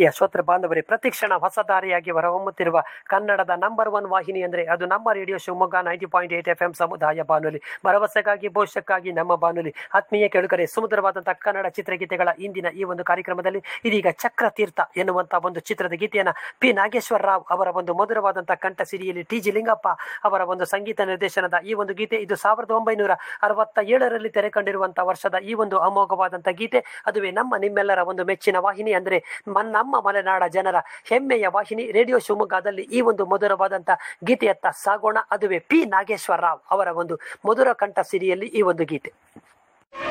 ಪ್ರೀತಿಯ ಶ್ರೋತೃ ಬಾಂಧವರೇ ಪ್ರತಿಕ್ಷಣ ಹೊಸ ದಾರಿಯಾಗಿ ಹೊರಹೊಮ್ಮುತ್ತಿರುವ ಕನ್ನಡದ ನಂಬರ್ ಒನ್ ವಾಹಿನಿ ಅಂದರೆ ಅದು ನಮ್ಮ radio Shivamogga ninety point eight F M ಸಮುದಾಯ ಬಾನುಲಿ ಭರವಸೆಗಾಗಿ ಭವಿಷ್ಯಕ್ಕಾಗಿ ನಮ್ಮ ಬಾನುಲಿ ಆತ್ಮೀಯ ಕೆಳುಕರೆ ಸುಮಧುರವಾದಂತಹ ಕನ್ನಡ ಚಿತ್ರಗೀತೆಗಳ ಇಂದಿನ ಈ ಒಂದು ಕಾರ್ಯಕ್ರಮದಲ್ಲಿ ಇದೀಗ ಚಕ್ರತೀರ್ಥ ಎನ್ನುವಂತಹ ಒಂದು ಚಿತ್ರದ ಗೀತೆಯನ್ನ ಪಿ ನಾಗೇಶ್ವರ ರಾವ್ ಅವರ ಒಂದು ಮಧುರವಾದಂತಹ ಕಂಠ ಸಿರಿಯಲ್ಲಿ ಟಿ ಜಿ ಲಿಂಗಪ್ಪ ಅವರ ಒಂದು ಸಂಗೀತ ನಿರ್ದೇಶನದ ಈ ಒಂದು ಗೀತೆ ಇದು ಸಾವಿರದ ಒಂಬೈನೂರ ಅರವತ್ತ ಏಳರಲ್ಲಿ ತೆರೆ ಕಂಡಿರುವಂತಹ ವರ್ಷದ ಈ ಒಂದು ಅಮೋಘವಾದಂತಹ ಗೀತೆ ಅದುವೇ ನಮ್ಮ ನಿಮ್ಮೆಲ್ಲರ ಒಂದು ಮೆಚ್ಚಿನ ವಾಹಿನಿ ಅಂದ್ರೆ ಮ- ನಮ್ಮ ಮಲೆನಾಡ ಜನರ ಹೆಮ್ಮೆಯ ವಾಹಿನಿ ರೇಡಿಯೋ ಶಿವಮೊಗ್ಗದಲ್ಲಿ ಈ ಒಂದು ಮಧುರವಾದಂತಹ ಗೀತೆಯತ್ತ ಸಾಗೋಣ ಅದುವೇ ಪಿ ನಾಗೇಶ್ವರ ರಾವ್ ಅವರ ಒಂದು ಮಧುರ ಕಂಠ ಸಿರಿಯಲ್ಲಿ ಈ ಒಂದು ಗೀತೆ